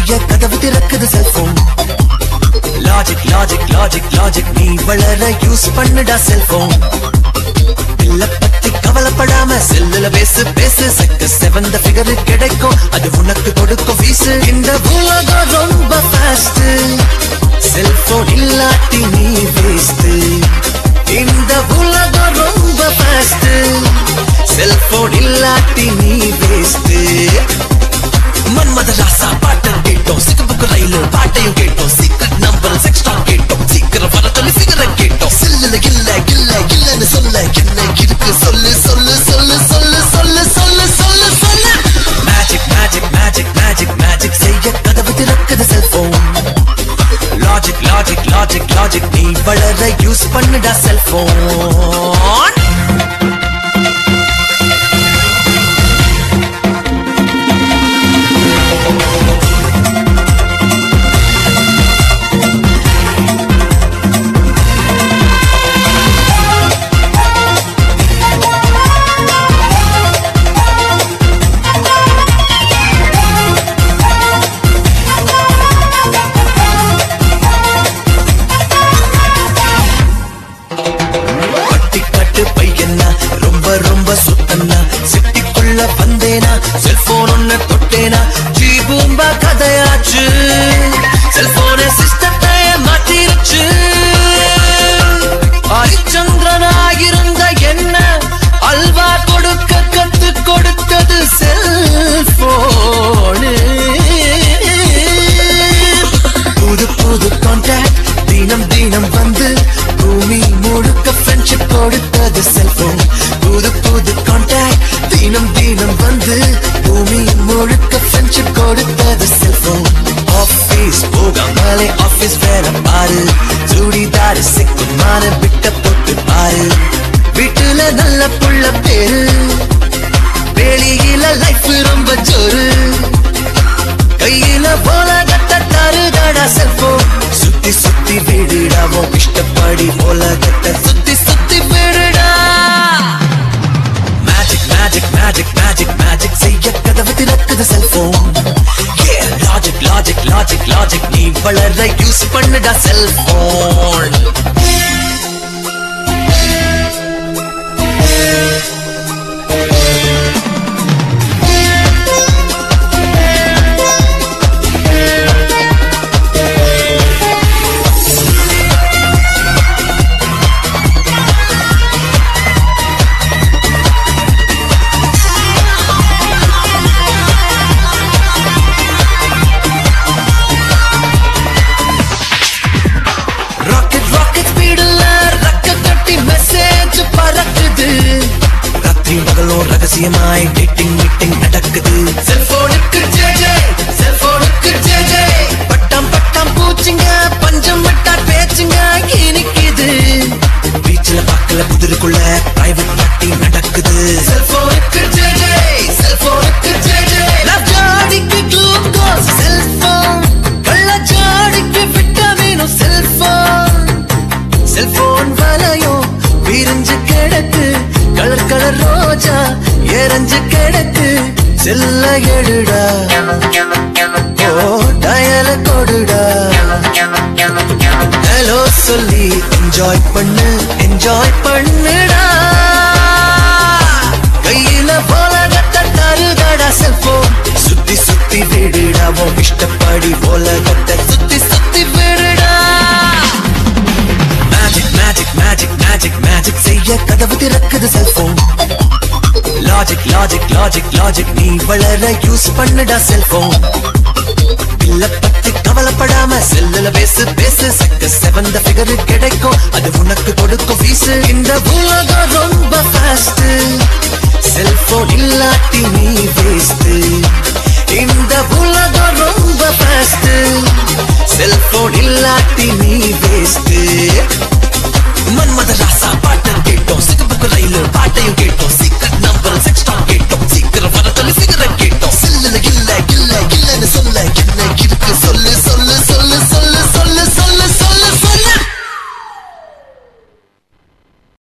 செய்ய கதவு திறக்குது cellphone logic logic logic logic நீ வளர யூஸ் பண்ணுடா செல்போன் பில்ல பத்தி கவலைப்படாம செல்லுல பேசு பேசு சக்க செவந்த ஃபிகர் கிடைக்கும் அது உனக்கு கொடுக்கும் ஃபீஸ் இந்த உலகம் ரொம்ப ஃபாஸ்ட் செல்போன் இல்லாட்டி நீ வேஸ்ட் இந்த உலகம் ரொம்ப ஃபாஸ்ட் செல்போன் இல்லாட்டி நீ வேஸ்ட் மன்மத ராசா பாட்டம் கேட்டோம் சிகப்புக்கு ரயிலு பாட்டையும் கேட்டோம் சீக்கிரம் நம்பர் செக்ஸ்டா கேட்டோம் சீக்கிரம் வர சொல்லி சிகரெட் கேட்டோம் சில்லுல இல்ல இல்ல இல்லன்னு சொல்ல என்ன இருக்கு சொல்லு சொல்லு சொல்லு சொல்லு சொல்லு சொல்லு சொல்லு சொல்லு magic magic magic magic magic செய்ய கதவு திறக்குது cellphone logic logic logic logic நீ வளர யூஸ் பண்ணுடா செல்போன் பட்டி கட்டு பையனா ரொம்ப ரொம்ப சுத்தனா சிட்டிக்குள்ள வந்தேனா செல்போன் ஒண்ணு தொட்டேனா ஜீபூம்பா கதையாச்சு செல்போனே சிஸ்டத்தை மாத்திருச்சு ஹரிச்சந்திரனாயிருந்த என்ன அல்வா கொடுக்க கத்து கொடுத்தது செல்போனு புது புது கான்டாக்ட் தினம் தினம் வந்து பூமி முழுக்க ஃப்ரெண்ட்ஷிப் கொடுத்தது செல்போன் புது புது கான்டாக்ட் தினம் தினம் வந்து பூமி முழுக்க ஃப்ரெண்ட்ஷிப் கொடுத்தது செல்போன் ஆபீஸ் போகாமலே ஆபீஸ் வேற பாரு சுடிதார் சிக்குமான விட்ட போட்டு பாரு வீட்டுல நல்ல புள்ள பேரு வெளியில லைஃப் ரொம்ப ஜோரு கையில உலகத்தை தருதடா செல்போன் சுத்தி சுத்தி விடுடாவோ இஷ்டப்படி உலகத்தை சுத்தி சுத்தி விடுடா magic magic magic magic magic செய்ய கதவு திறக்குது cellphone logic logic logic logic நீ வளர யூஸ் பண்ணுடா செல்போன் ராக்கெட் ராக்கெட் ஸ்பீடுல ரக்க கட்டி மெசேஜ் பறக்குது ராத்திரி பகலும் ரகசியமாய் டேட்டிங் மீட்டிங் நடக்குது செல்போனுக்கு ஜேஜே செல்போனுக்கு ஜேஜே பட்டம் பட்டம் பூச்சிங்க பஞ்சம் விட்டார் பேச்சுங்க இனிக்குது பீச்ல பாக்கல புதிருக்குள்ள பிரைவேட் பார்ட்டி நடக்குது செல்போனுக்கு ஜேஜே செல்போனுக்கு ஜேஜே லவ் ஜாடிக்கு குளுக்கோஸ் செல்போன் கள்ள ஜாடிக்கு விட்டமினும் செல்போன் செல்போன் வலையும் விரிஞ்சு கிடக்கு கலர் கலர் ரோஜா எரஞ்சு கிடக்கு செல்ல எடுடா ஓ டயல கொடுடா ஹலோ சொல்லி என்ஜாய் பண்ணு என்ஜாய் பண்ணுடா கையில உலகத்தை தருதடா செல்போன் சுத்தி சுத்தி விடுடா உன் இஷ்டப்படி உலகத்தை சுத்தி சுத்தி விடுடா magic magic magic magic magic செய்ய கதவு திறக்குது cellphone logic logic logic logic நீ வளர யூஸ் பண்ணுடா செல்போன் பில்ல பத்தி கவலைப்படாம செல்லுல பேசு பேசு சக்க செவந்த ஃபிகர் கிடைக்கும் அது உனக்கு கொடுக்கும் ஃபீஸ் இந்த உலகம் ரொம்ப ஃபாஸ்ட்